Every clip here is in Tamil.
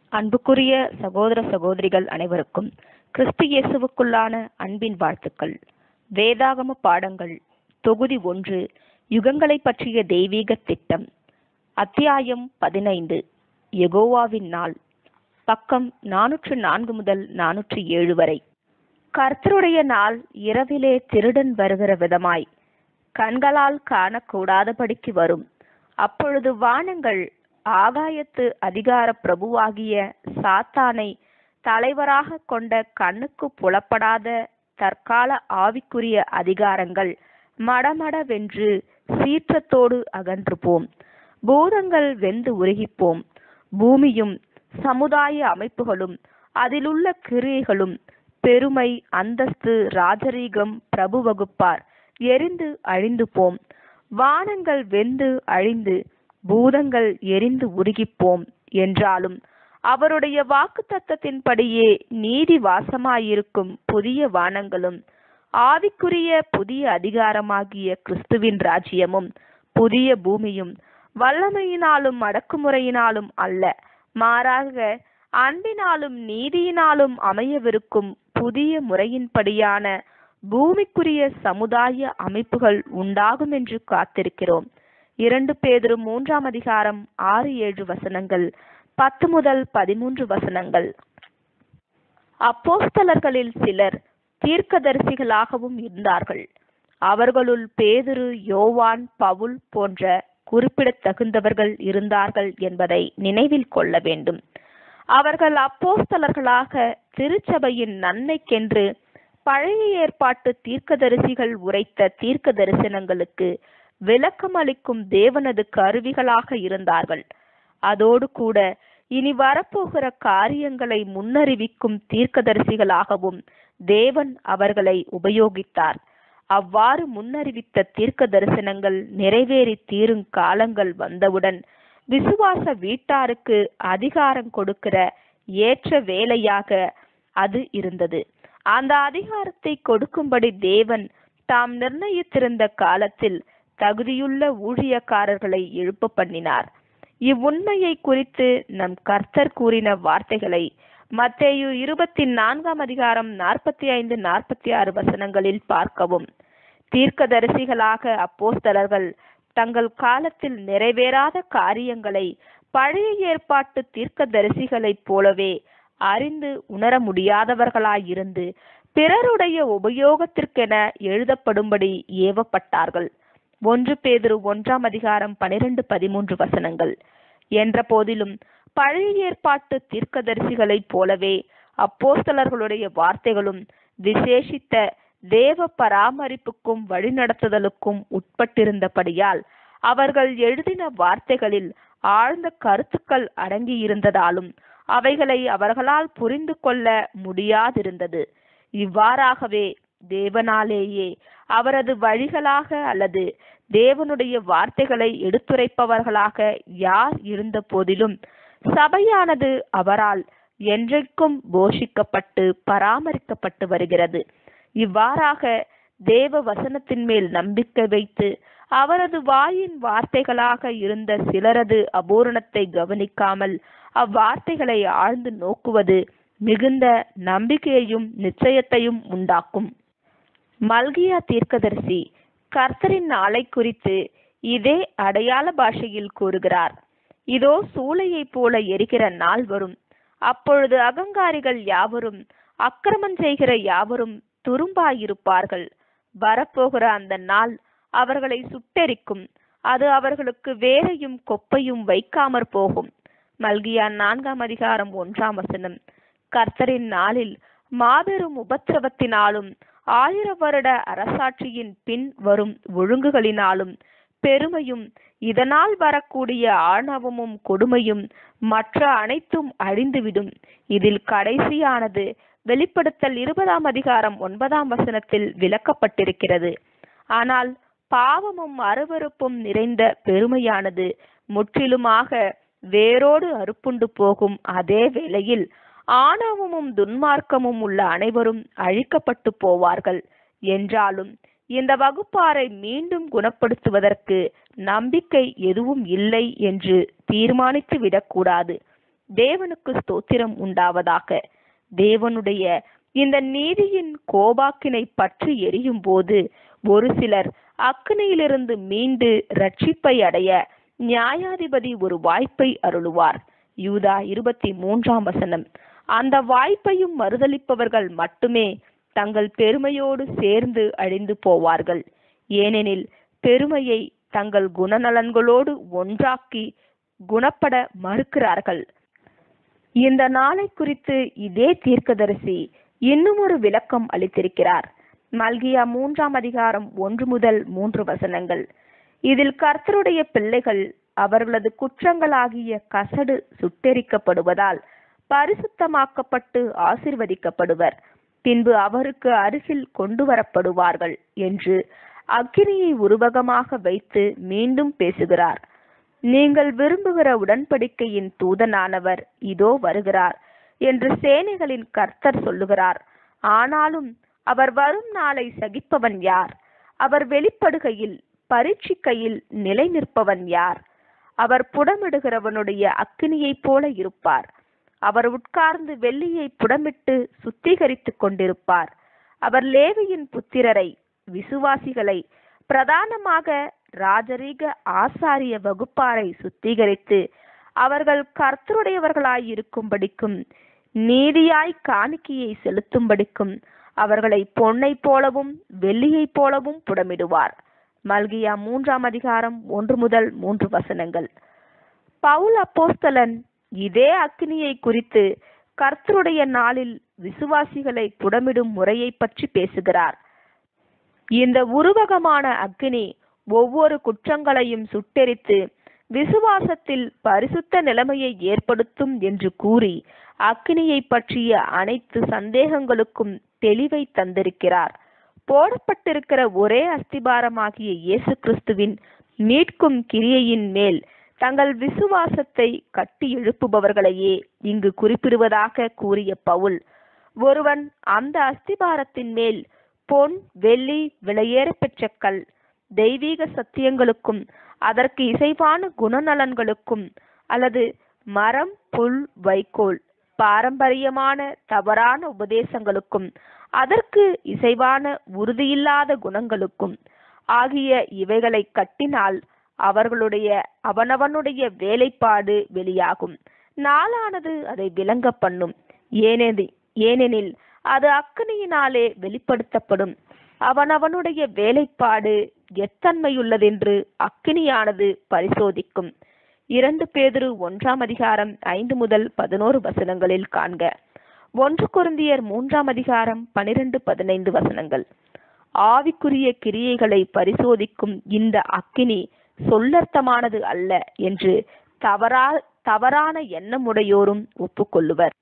அன்புக்குரிய சகோதர சகோதரிகள் அனைவருக்கும் கிறிஸ்து இயேசுவுக்குள்ளான அன்பின் வாழ்த்துக்கள் வேதாகம பாடங்கள் தொகுதி ஒன்று யுகங்களை பற்றிய தெய்வீக திட்டம் அத்தியாயம் பதினைந்து யெகோவாவின் நாள் பக்கம் நானூற்று நான்கு முதல் நானூற்று ஏழு வரை கர்த்தருடைய நாள் இரவிலே திருடன் வருகிற விதமாய் கண்களால் காணக்கூடாதபடிக்கு வரும் அப்பொழுது வானங்கள் ஆகாயத்து அதிகார பிரபுவாகிய சாத்தானை தலைவராக கொண்ட கண்ணுக்கு புலப்படாத தற்கால ஆவிக்குரிய அதிகாரங்கள் மடமடவென்று சீற்றத்தோடு அகன்று போம் பூதங்கள் வெந்து உருகிப்போம் பூமியும் சமுதாய அமைப்புகளும் அதிலுள்ள கிரியைகளும் பெருமை அந்தஸ்து ராஜரீகம் பிரபு வகுப்பார் எரிந்து அழிந்து போம் வானங்கள் வெந்து அழிந்து பூதங்கள் எரிந்து உருகிப்போம் என்றாலும் அவருடைய வாக்கு தத்தத்தின்படியே நீதி வாசமாயிருக்கும் புதிய வானங்களும் ஆவிக்குரிய புதிய அதிகாரமாகிய கிறிஸ்துவின் ராஜ்யமும் புதிய பூமியும் வல்லமையினாலும் அடக்குமுறையினாலும் அல்ல மாறாக அன்பினாலும் நீதியினாலும் அமையவிருக்கும் புதிய முறையின்படியான பூமிக்குரிய சமுதாய அமைப்புகள் உண்டாகும் என்று காத்திருக்கிறோம் இரண்டு பேதரு மூன்றாம் அதிகாரம் ஆறு ஏழு வசனங்கள் பத்து முதல் பதிமூன்று வசனங்கள் அப்போஸ்தலர்களில் சிலர் தீர்க்கதரிசிகளாகவும் இருந்தார்கள் அவர்களுள் பேதுரு யோவான் பவுல் போன்ற குறிப்பிடத்தகுந்தவர்கள் இருந்தார்கள் என்பதை நினைவில் கொள்ள வேண்டும் அவர்கள் அப்போஸ்தலர்களாக திருச்சபையின் நன்மைக்கென்று பழைய ஏற்பாட்டு தீர்க்கதரிசிகள் உரைத்த தீர்க்க தரிசனங்களுக்கு விளக்கம் அளிக்கும் தேவனது கருவிகளாக இருந்தார்கள் அதோடு கூட இனி வரப்போகிற காரியங்களை முன்னறிவிக்கும் தீர்க்கதரிசிகளாகவும் தேவன் அவர்களை உபயோகித்தார் அவ்வாறு முன்னறிவித்த தீர்க்க தரிசனங்கள் நிறைவேறி தீரும் காலங்கள் வந்தவுடன் விசுவாச வீட்டாருக்கு அதிகாரம் கொடுக்கிற ஏற்ற வேலையாக அது இருந்தது அந்த அதிகாரத்தை கொடுக்கும்படி தேவன் தாம் நிர்ணயித்திருந்த காலத்தில் தகுதியுள்ள ஊழியக்காரர்களை எழுப்ப பண்ணினார் இவ்வுண்மையை குறித்து நம் கர்த்தர் கூறின வார்த்தைகளை மத்தேயு இருபத்தி நான்காம் அதிகாரம் நாற்பத்தி ஐந்து நாற்பத்தி ஆறு வசனங்களில் பார்க்கவும் தீர்க்கதரிசிகளாக அப்போஸ்தலர்கள் தங்கள் காலத்தில் நிறைவேறாத காரியங்களை பழைய ஏற்பாட்டு தீர்க்கதரிசிகளைப் போலவே அறிந்து உணர முடியாதவர்களாயிருந்து பிறருடைய உபயோகத்திற்கென எழுதப்படும்படி ஏவப்பட்டார்கள் ஒன்று பேதிரு ஒன்றாம் அதிகாரம் பனிரெண்டு பதிமூன்று வசனங்கள் என்ற போதிலும் பழைய ஏற்பாட்டு தீர்க்கதரிசிகளைப் போலவே அப்போஸ்தலர்களுடைய வார்த்தைகளும் விசேஷித்த தேவ பராமரிப்புக்கும் வழிநடத்துதலுக்கும் உட்பட்டிருந்தபடியால் அவர்கள் எழுதின வார்த்தைகளில் ஆழ்ந்த கருத்துக்கள் அடங்கியிருந்ததாலும் அவைகளை அவர்களால் புரிந்து கொள்ள முடியாதிருந்தது இவ்வாறாகவே தேவனாலேயே அவரது வழிகளாக அல்லது தேவனுடைய வார்த்தைகளை எடுத்துரைப்பவர்களாக யார் இருந்த போதிலும் சபையானது அவரால் என்றைக்கும் போஷிக்கப்பட்டு பராமரிக்கப்பட்டு வருகிறது இவ்வாறாக தேவ வசனத்தின் மேல் நம்பிக்கை வைத்து அவரது வாயின் வார்த்தைகளாக இருந்த சிலரது அபூரணத்தை கவனிக்காமல் அவ்வார்த்தைகளை ஆழ்ந்து நோக்குவது மிகுந்த நம்பிக்கையையும் நிச்சயத்தையும் உண்டாக்கும் மல்கியா தீர்க்கதரிசி கர்த்தரின் நாளை குறித்து இதே அடையாள பாஷையில் கூறுகிறார் இதோ சூளையைப் போல எரிகிற நாள் வரும் அப்பொழுது அகங்காரிகள் யாவரும் அக்கிரமம் செய்கிற யாவரும் துரும்பாயிருப்பார்கள் வரப்போகிற அந்த நாள் அவர்களை சுட்டெரிக்கும் அது அவர்களுக்கு வேரையும் கொப்பையும் வைக்காமற் போகும் மல்கியா நான்காம் அதிகாரம் ஒன்றாம் வசனம் கர்த்தரின் நாளில் மாபெரும் உபத்திரவத்தினாலும் ஆயிர வருட அரசாட்சியின் பின் வரும் ஒழுங்குகளினாலும் பெருமையும் இதனால் வரக்கூடிய ஆணவமும் கொடுமையும் மற்ற அனைத்தும் அழிந்துவிடும் இதில் கடைசியானது வெளிப்படுத்தல் இருபதாம் அதிகாரம் ஒன்பதாம் வசனத்தில் விளக்கப்பட்டிருக்கிறது ஆனால் பாவமும் அருவருப்பும் நிறைந்த பெருமையானது முற்றிலுமாக வேரோடு அறுப்புண்டு போகும் அதே வேளையில் ஆணவமும் துன்மார்க்கமும் உள்ள அனைவரும் அழிக்கப்பட்டு போவார்கள் என்றாலும் இந்த வகுப்பாரை மீண்டும் குணப்படுத்துவதற்கு நம்பிக்கை எதுவும் இல்லை என்று தீர்மானித்து விடக்கூடாது தேவனுக்கு ஸ்தோத்திரம் உண்டாவதாக தேவனுடைய இந்த நீதியின் கோபாக்கினை பற்றி எரியும் போது ஒரு சிலர் அக்கினியிலிருந்து மீண்டு ரட்சிப்பை அடைய நியாயாதிபதி ஒரு வாய்ப்பை அருளுவார் யூதா இருபத்தி மூன்றாம் வசனம் அந்த வாய்ப்பையும் மறுதளிப்பவர்கள் மட்டுமே தங்கள் பெருமையோடு சேர்ந்து அழிந்து போவார்கள் ஏனெனில் பெருமையை தங்கள் குணநலன்களோடு ஒன்றாக்கி குணப்பட மறுக்கிறார்கள் இந்த நாளை குறித்து இதே தீர்க்கதரிசி இன்னும் ஒரு விளக்கம் அளித்திருக்கிறார் மல்கியா மூன்றாம் அதிகாரம் ஒன்று முதல் மூன்று வசனங்கள் இதில் கர்த்தருடைய பிள்ளைகள் அவர்களது குற்றங்களாகிய கசடு சுட்டெரிக்கப்படுவதால் பரிசுத்தமாக்கப்பட்டு ஆசிர்வதிக்கப்படுவர் பின்பு அவருக்கு அருகில் கொண்டு வரப்படுவார்கள் என்று அக்கினியை உருவகமாக வைத்து மீண்டும் பேசுகிறார் நீங்கள் விரும்புகிற உடன்படிக்கையின் தூதனானவர் இதோ வருகிறார் என்று சேனைகளின் கர்த்தர் சொல்லுகிறார் ஆனாலும் அவர் வரும் நாளை சகிப்பவன் யார் அவர் வெளிப்படுகையில் பரீட்சிக்கையில் நிலை நிற்பவன் யார் அவர் புடமிடுகிறவனுடைய அக்கினியைப் போல இருப்பார் அவர் உட்கார்ந்து வெள்ளியை புடமிட்டு சுத்திகரித்துக் கொண்டிருப்பார் அவர் லேவியின் புத்திரரை விசுவாசிகளை பிரதானமாக ராஜரீக ஆசாரிய வகுப்பாரை சுத்திகரித்து அவர்கள் கர்த்தருடையவர்களாய் இருக்கும்படிக்கும் நீதியாய் காணிக்கையை செலுத்தும்படிக்கும் அவர்களை பொன்னைப் போலவும் வெள்ளியைப் போலவும் புடமிடுவார் மல்கியா மூன்றாம் அதிகாரம் ஒன்று முதல் மூன்று வசனங்கள் பவுல் அப்போஸ்தலன் இதே அக்கினியை குறித்து கர்த்தருடைய நாளில் விசுவாசிகளை புடமிடும் முறையை பற்றி பேசுகிறார் இந்த உருவகமான அக்கினி ஒவ்வொரு குற்றங்களையும் சுட்டெரித்து விசுவாசத்தில் பரிசுத்த நிலைமையை ஏற்படுத்தும் என்று கூறி அக்கினியை பற்றிய அனைத்து சந்தேகங்களுக்கும் தெளிவை தந்திருக்கிறார் போடப்பட்டிருக்கிற ஒரே அஸ்திபாரமாகிய இயேசு கிறிஸ்துவின் மீட்கும் கிரியையின் மேல் தங்கள் விசுவாசத்தை கட்டி எழுப்புபவர்களையே இங்கு குறிப்பிடுவதாக கூறிய பவுல் ஒருவன் அந்த அஸ்திபாரத்தின் மேல் பொன் வெள்ளி விலையேற பெற்ற கல் தெய்வீக சத்தியங்களுக்கும் அதற்கு இசைவான குணநலன்களுக்கும் அல்லது மரம் புல் வைக்கோல் பாரம்பரியமான தவறான உபதேசங்களுக்கும் அதற்கு இசைவான உறுதியில்லாத குணங்களுக்கும் ஆகிய இவைகளை கட்டினால் அவர்களுடைய அவனவனுடைய வேலைப்பாடு வெளியாகும் நாளானது அதை விளங்க பண்ணும் ஏனெனி ஏனெனில் அது அக்கனியினாலே வெளிப்படுத்தப்படும் அவனவனுடைய வேலைப்பாடு எத்தன்மையுள்ளதென்று அக்கினியானது பரிசோதிக்கும் இரண்டு பேதுரு ஒன்றாம் அதிகாரம் ஐந்து முதல் பதினோரு வசனங்களில் காண்க ஒன்று குருந்தியர் மூன்றாம் அதிகாரம் பனிரெண்டு பதினைந்து வசனங்கள் ஆவிக்குரிய கிரியைகளை பரிசோதிக்கும் இந்த அக்கினி சொல்லர்த்தமானது அல்ல என்று தவறா தவறான எண்ணமுடையோரும் ஒப்புக்கொள்ளுவர்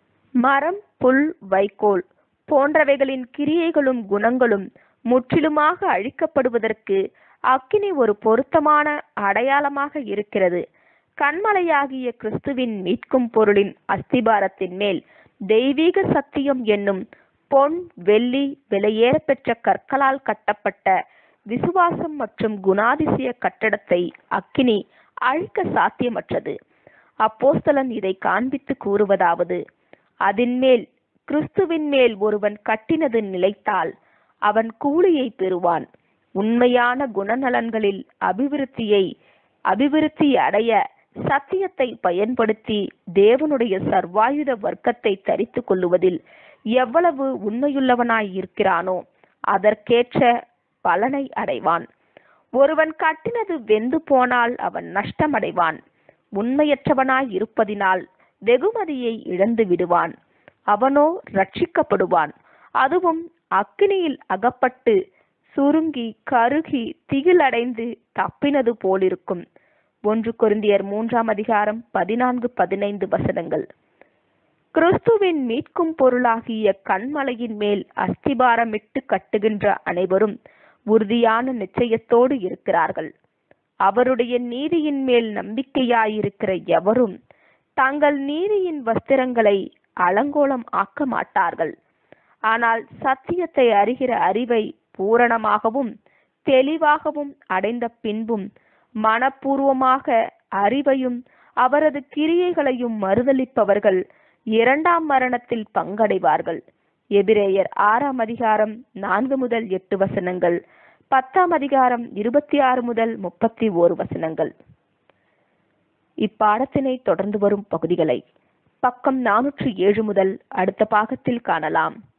மரம் புல் வைக்கோல் போன்றவைகளின் கிரியைகளும் குணங்களும் முற்றிலுமாக அழிக்கப்படுவதற்கு அக்கினி ஒரு பொருத்தமான அடையாளமாக இருக்கிறது கண்மலையாகிய கிறிஸ்துவின் மீட்கும் பொருளின் அஸ்திபாரத்தின் மேல் தெய்வீக சத்தியம் என்னும் பொன் வெள்ளி விலையேற பெற்ற கற்களால் கட்டப்பட்ட விசுவாசம் மற்றும் குணாதிசய கட்டடத்தை அக்கினி அழிக்க சாத்தியமற்றது அப்போஸ்தலன் இதை காண்பித்து கூறுவதாவது அதின் மேல் கிறிஸ்துவின் மேல் ஒருவன் கட்டினது நிலைத்தால் அவன் கூலியை பெறுவான் உண்மையான குணநலன்களில் அபிவிருத்தியை அபிவிருத்தி அடைய சத்தியத்தை பயன்படுத்தி தேவனுடைய சர்வாயுத வர்க்கத்தை தரித்து கொள்ளுவதில் எவ்வளவு உண்மையுள்ளவனாய் இருக்கிறானோ அதற்கேற்ற பலனை அடைவான் ஒருவன் கட்டினது வெந்து போனால் அவன் நஷ்டமடைவான் உண்மையற்றவனாய் இருப்பதினால் வெகுமதியை இழந்து விடுவான் அவனோ ரட்சிக்கப்படுவான் அதுவும் அக்கினியில் அகப்பட்டு சுருங்கி கருகி திகிலடைந்து தப்பினது போலிருக்கும் ஒன்று கொரிந்தியர் மூன்றாம் அதிகாரம் பதினான்கு பதினைந்து வசனங்கள் கிறிஸ்துவின் மீட்கும் பொருளாகிய கண்மலையின் மேல் அஸ்திபாரமிட்டு கட்டுகின்ற அனைவரும் உறுதியான நிச்சயத்தோடு இருக்கிறார்கள் அவருடைய நீதியின் மேல் நம்பிக்கையாயிருக்கிற எவரும் தங்கள் நீதியின் வஸ்திரங்களை அலங்கோலம் ஆக்க மாட்டார்கள் ஆனால் சத்தியத்தை அறிகிற அறிவை பூரணமாகவும் தெளிவாகவும் அடைந்த பின்பும் மனப்பூர்வமாக அறிவையும் அவரது கிரியைகளையும் மறுதலிப்பவர்கள் இரண்டாம் மரணத்தில் பங்கடைவார்கள் எபிரேயர் ஆறாம் அதிகாரம் நான்கு முதல் எட்டு வசனங்கள் பத்தாம் அதிகாரம் இருபத்தி ஆறு முதல் முப்பத்தி ஓரு வசனங்கள் இப்பாடத்தினை தொடர்ந்து வரும் பகுதிகளை பக்கம் நானூற்று ஏழு முதல் அடுத்த பாகத்தில் காணலாம்